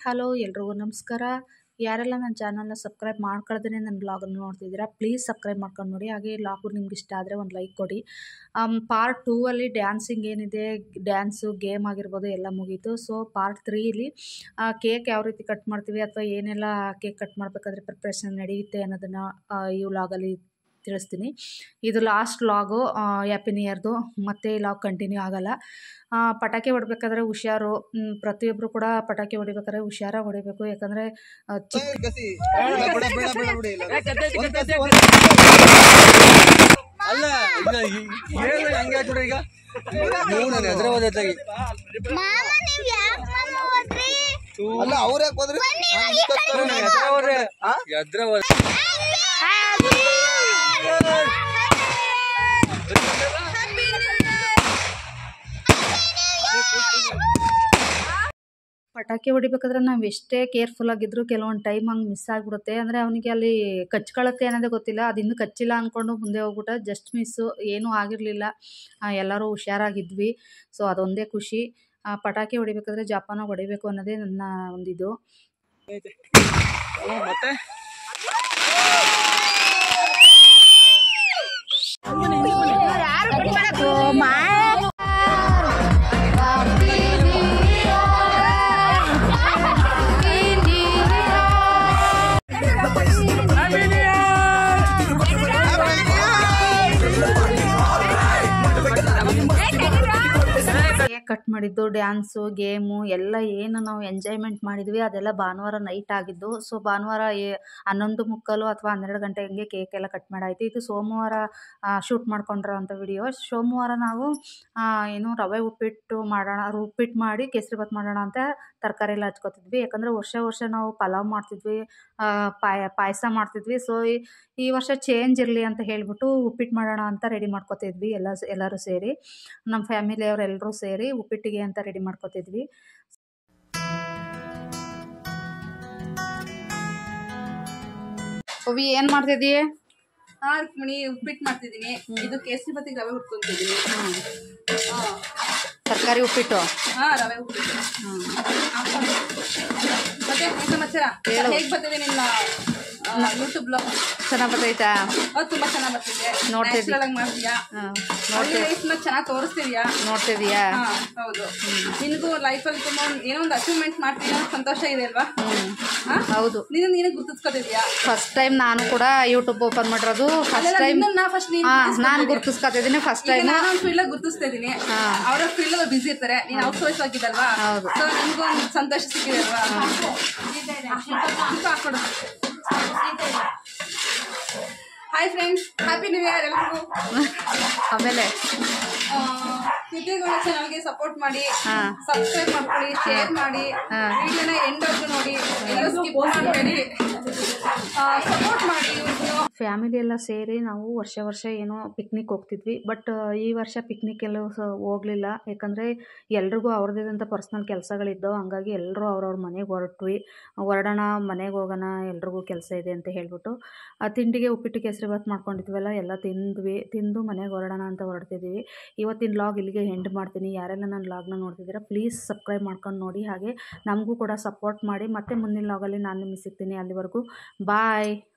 Hello ಎಲ್ರಿಗೂ ನಮಸ್ಕಾರ ಯಾರೆಲ್ಲ ನನ್ನ ಚಾನಲ್ನ ಸಬ್ಸ್ಕ್ರೈಬ್ ಮಾಡ್ಕೊಳ್ದೇ ನನ್ನ ಬ್ಲಾಗನ್ನು ನೋಡ್ತಿದ್ದೀರಾ ಪ್ಲೀಸ್ ಸಬ್ಸ್ಕ್ರೈಬ್ ಮಾಡ್ಕೊಂಡು ನೋಡಿ ಹಾಗೆ ಲಾಗು ನಿಮ್ಗೆ ಇಷ್ಟ ಆದರೆ ಒಂದು ಲೈಕ್ ಕೊಡಿ ಪಾರ್ಟ್ ಟೂ ಅಲ್ಲಿ ಡ್ಯಾನ್ಸಿಂಗ್ ಏನಿದೆ ಡ್ಯಾನ್ಸು ಗೇಮ್ ಆಗಿರ್ಬೋದು ಎಲ್ಲ ಮುಗೀತು ಸೊ ಪಾರ್ಟ್ ತ್ರೀಲಿ ಕೇಕ್ ಯಾವ ರೀತಿ ಕಟ್ ಮಾಡ್ತೀವಿ ಅಥವಾ ಏನೆಲ್ಲ ಕೇಕ್ ಕಟ್ ಮಾಡಬೇಕಾದ್ರೆ ಪ್ರಿಪ್ರೇಷನ್ ನಡೆಯುತ್ತೆ ಅನ್ನೋದನ್ನು ಈ ವ್ಲಾಗಲ್ಲಿ ತಿಳಿಸ್ತೀನಿ ಇದು ಲಾಸ್ಟ್ ಲಾಗು ಹ್ಯಾಪಿ ನ್ಯೂ ಇಯರ್ದು ಮತ್ತೆ ಈ ಲಾಗ್ ಕಂಟಿನ್ಯೂ ಆಗಲ್ಲ ಆ, ಪಟಾಕಿ ಹೊಡ್ಬೇಕಾದ್ರೆ ಹುಷಾರು ಮ್, ಪ್ರತಿಯೊಬ್ಬರು ಕೂಡ ಪಟಾಕಿ ಹೊಡಿಬೇಕಾದ್ರೆ ಹುಷಾರಾಗಿ ಹೊಡಿಬೇಕು ಯಾಕಂದರೆ ಚಿಕ್ಕ ಕಸಿ ಬೇಡ ಬೇಡ ಬೇಡ ಬಿಡಿ ಇಲ್ಲ. ಒಂದ್ ಕಸಿ, ಒಂದ್ ಕಸಿ. ಅಲ್ಲ ಈಗ ಈ- ಏನು ಹಂಗೆ ಆಯ್ತು ನೋಡಿ ಈಗ ನೀವು ನಾನು ಎದುರು ಹೋದತ್ತಾಗಿ ಮಾಮ ನೀವ್ ಯಾಕ್ ಮಾಮ ಹೋದ್ರಿ ಅಲ್ಲ ಅವ್ರ ಯಾಕೆ ಹೋದ್ರಿ ಎದ್ರ ಹೋದ್ರೆ ಎದ್ರ ಪಟಾಕಿ ಹೊಡಿಬೇಕಾದ್ರೆ ನಾವು ಎಷ್ಟೇ ಕೇರ್ಫುಲ್ ಆಗಿದ್ರು ಕೆಲವೊಂದು ಟೈಮ್ ಹಂಗೆ ಮಿಸ್ ಆಗಿಬಿಡುತ್ತೆ ಅಂದರೆ ಅವನಿಗೆ ಅಲ್ಲಿ ಕಚ್ಕೊಳ್ಳುತ್ತೆ ಅನ್ನೋದೇ ಗೊತ್ತಿಲ್ಲ ಅದು ಇನ್ನೂ ಕಚ್ಚಿಲ್ಲ ಅಂದ್ಕೊಂಡು ಮುಂದೆ ಹೋಗ್ಬಿಟ್ಟ ಜಸ್ಟ್ ಮಿಸ್ಸು ಏನೂ ಆಗಿರಲಿಲ್ಲ ಎಲ್ಲರೂ ಹುಷಾರಾಗಿದ್ವಿ ಸೊ ಅದೊಂದೇ ಖುಷಿ ಆ, ಪಟಾಕಿ ಹೊಡಿಬೇಕಾದ್ರೆ ಜಪಾನಾಗಿ ಹೊಡಿಬೇಕು ಅನ್ನೋದೇ ನನ್ನ ಒಂದಿದು ಮತ್ತೆ ಕೇಕ್ ಕಟ್ ಮಾಡಿದ್ದು ಡ್ಯಾನ್ಸು ಗೇಮು ಎಲ್ಲ ಏನು ನಾವು ಎಂಜಾಯ್ಮೆಂಟ್ ಮಾಡಿದ್ವಿ ಅದೆಲ್ಲ ಭಾನುವಾರ ನೈಟ್ ಆಗಿದ್ದು ಸೊ ಭಾನುವಾರ ಏ- ಹನ್ನೊಂದು ಮುಕ್ಕಾಲು ಅಥವಾ ಹನ್ನೆರಡು ಗಂಟೆ ಹಂಗೆ ಕೇಕ್ ಎಲ್ಲ ಕಟ್ ಮಾಡಾಯ್ತು ಇದು ಸೋಮವಾರ ಶೂಟ್ ಮಾಡ್ಕೊಂಡಿರೋ ಅಂಥ ವಿಡಿಯೋ ಸೋಮವಾರ ನಾವು ಆ, ಏನು ರವೆ ಉಪ್ಪಿಟ್ಟು ಮಾಡೋಣ ಉಪ್ಪಿಟ್ಟು ಮಾಡಿ ಕೇಸರಿಬಾತ್ ಮಾಡೋಣ ಅಂತ ತರಕಾರಿ ಎಲ್ಲ ಹಚ್ಕೊತಿದ್ವಿ ಯಾಕಂದರೆ ವರ್ಷ ವರ್ಷ ನಾವು ಪಲಾವ್ ಮಾಡ್ತಿದ್ವಿ ಆ, ಪಾಯ ಪಾಯಸ ಮಾಡ್ತಿದ್ವಿ ಸೊ ಈ ವರ್ಷ ಚೇಂಜ್ ಇರಲಿ ಅಂತ ಹೇಳಿಬಿಟ್ಟು ಉಪ್ಪಿಟ್ಟು ಮಾಡೋಣ ಅಂತ ರೆಡಿ ಮಾಡ್ಕೊತಿದ್ವಿ ಎಲ್ಲ ಎಲ್ಲರೂ ಸೇರಿ ನಮ್ಮ ಫ್ಯಾಮಿಲಿಯವರೆಲ್ಲರೂ ಸೇರಿ ಉಪ್ಪಿಟ್ಟಿಗೆ ಅಂತ ರೆಡಿ ಮಾಡ್ಕೊತಿದ್ವಿ ಅವಿ ಏನು ಮಾಡ್ತಿದ್ದೀ ಹಾ ರುಕ್ಮಿಣಿ ಉಪ್ಪಿಟ್ಟು ಮಾಡ್ತಿದ್ದೀನಿ ಇದು ಕೇಸರಿ ಬತ್ತಿಗೆ ರವೆ ಹುಡ್ಕೊಂತಿದ್ದೀನಿ ಹಾ ತರಕಾರಿ ಉಪ್ಪಿಟ್ಟು ಹಾ ರವೆ ಉಪ್ಪಿಟ್ಟು ಮತ್ತೆ ಏನ್ ಸಮಾಚಾರ ಹೇಗ್ ಬರ್ತಿದೆ ನಿನ್ನ ಯೂಟ್ಯೂಬ್ ಬ್ಲಾಗ್ ಚೆನ್ನಾಗಿ ಬರ್ತೈತಾ ಅದು ತುಂಬಾ ಚೆನ್ನಾಗ್ ಬರ್ತಿದೆ ನೋಡ್ತಿದ್ದಿ. ನ್ಯಾಚುರಲ್ ಆಗಿ ಮಾಡ್ತೀಯಾ ಹಾಂ ಹಳ್ಳಿ ಲೈಫ್ ನ ಚೆನ್ನಾಗಿ ತೋರಿಸ್ತಿದ್ಯಾ ನೋಡ್ತಿದೀಯಾ ಹಾ ಹೌದು ನಿನಗೂ ಲೈಫಲ್ಲಿ ತುಂಬಾ ಒಂದ್- ಏನೋ ಒಂದು ಅಚೀವ್ಮೆಂಟ್ ಮಾಡ್ತೀನಿ ಅನ್ನೋ ಸಂತೋಷ ಇದೆ ಅಲ್ವಾ ಹಾ ಹೌದು ನೀನು ನೀನು ಗುರ್ತಿಸ್ಕೊತಿದ್ಯಾ ಫಸ್ಟ್ ಟೈಮ್ ನಾನು ಕೂಡ ಯೂಟ್ಯೂಬ್ ಓಪನ್ ಮಾಡಿರೋದು ಫಸ್ಟ್ ಟೈಮ್ ನಾ ಫಸ್ಟ್ ನೀನು ಹಾಂ ನಾನು ಗುರ್ತಿಸ್ಕೊತಿದ್ದೀನಿ ಫಸ್ಟ್ ಈಗ ಟೈಮ್ ನಾನು ಒಂದು ಫೀಲ್ಡ್ ಗುರ್ತಿಸ್ತಾ ಇದೀನಿ ಅವರ ಫೀಲ್ಡ್ ಬಿಸಿ ಇರ್ತಾರೆ ನೀನ್ ಹೌಸ್ ವೈಫ್ ಆಗಿದ್ದಲ್ವಾ ಹೌದು. ಸೊ ನಿಮ್ಗೂ ಒಂದು ಸಂತೋಷ ಸಿಕ್ಕಿದೆ ಅಲ್ವಾ ಸ್ವಲ್ಪ ಹಾಕ್ಕೊಡು hi friends happy new year ಎಲ್ರಿಗೂ ಆಮೇಲೆ ಸುದ್ದಿಗಳ ಚಾನಲ್ಗೆ ಸಪೋರ್ಟ್ ಮಾಡಿ ಹಾ. ಸಬ್ಸ್ಕ್ರೈಬ್ ಮಾಡ್ಕೊಳ್ಳಿ ಶೇರ್ ಮಾಡಿ ಹಾ. ವಿಡಿಯೋನ ಎಂಡವರೆಗೂ ನೋಡಿ ಎಲ್ಲೂ ಸ್ಕಿಪ್ ಮಾಡಬೇಡಿ ಸಪೋರ್ಟ್ ಮಾಡಿ ಇವ್ರನ್ನು ಫ್ಯಾಮಿಲಿ ಎಲ್ಲ ಸೇರಿ ನಾವು ವರ್ಷ ವರ್ಷ ಏನೋ ಪಿಕ್ನಿಕ್ ಹೋಗ್ತಿದ್ವಿ ಬಟ್ ಈ ವರ್ಷ ಪಿಕ್ನಿಕ್ ಎಲ್ಲೂ ಸಹ ಹೋಗಲಿಲ್ಲ ಯಾಕಂದರೆ ಎಲ್ರಿಗೂ ಅವ್ರದ್ದಂಥ ಪರ್ಸ್ನಲ್ ಕೆಲಸಗಳಿದ್ದವು ಹಂಗಾಗಿ ಎಲ್ಲರೂ ಅವ್ರವ್ರ ಮನೆಗೆ ಹೊರಟ್ವಿ ಹೊರಡೋಣ ಮನೆಗೆ ಹೋಗೋಣ ಎಲ್ರಿಗೂ ಕೆಲಸ ಇದೆ ಅಂತ ಹೇಳ್ಬಿಟ್ಟು ಆ ತಿಂಡಿಗೆ ಉಪ್ಪಿಟ್ಟು ಕೇಸರಿಬಾತ್ ಮಾಡ್ಕೊಂಡಿದ್ವಲ್ಲ ಎಲ್ಲ ತಿಂದ್ವಿ ತಿಂದು ಮನೆಗೆ ಹೊರಡೋಣ ಅಂತ ಹೊರಡ್ತಿದ್ದೀವಿ ಇವತ್ತಿನ ಲಾಗ್ ಇಲ್ಲಿಗೆ ಎಂಡ್ ಮಾಡ್ತೀನಿ ಯಾರೆಲ್ಲ ನನ್ನ ಲಾಗ್ನ ನೋಡ್ತಿದ್ದೀರಾ ಪ್ಲೀಸ್ ಸಬ್ಸ್ಕ್ರೈಬ್ ಮಾಡ್ಕೊಂಡು ನೋಡಿ ಹಾಗೆ ನಮಗೂ ಕೂಡ ಸಪೋರ್ಟ್ ಮಾಡಿ ಮತ್ತೆ ಮುಂದಿನ ಲಾಗಲ್ಲಿ ನಾನು ನಿಮಗೆ ಸಿಗ್ತೀನಿ ಅಲ್ಲಿವರೆಗೂ ಬಾಯ್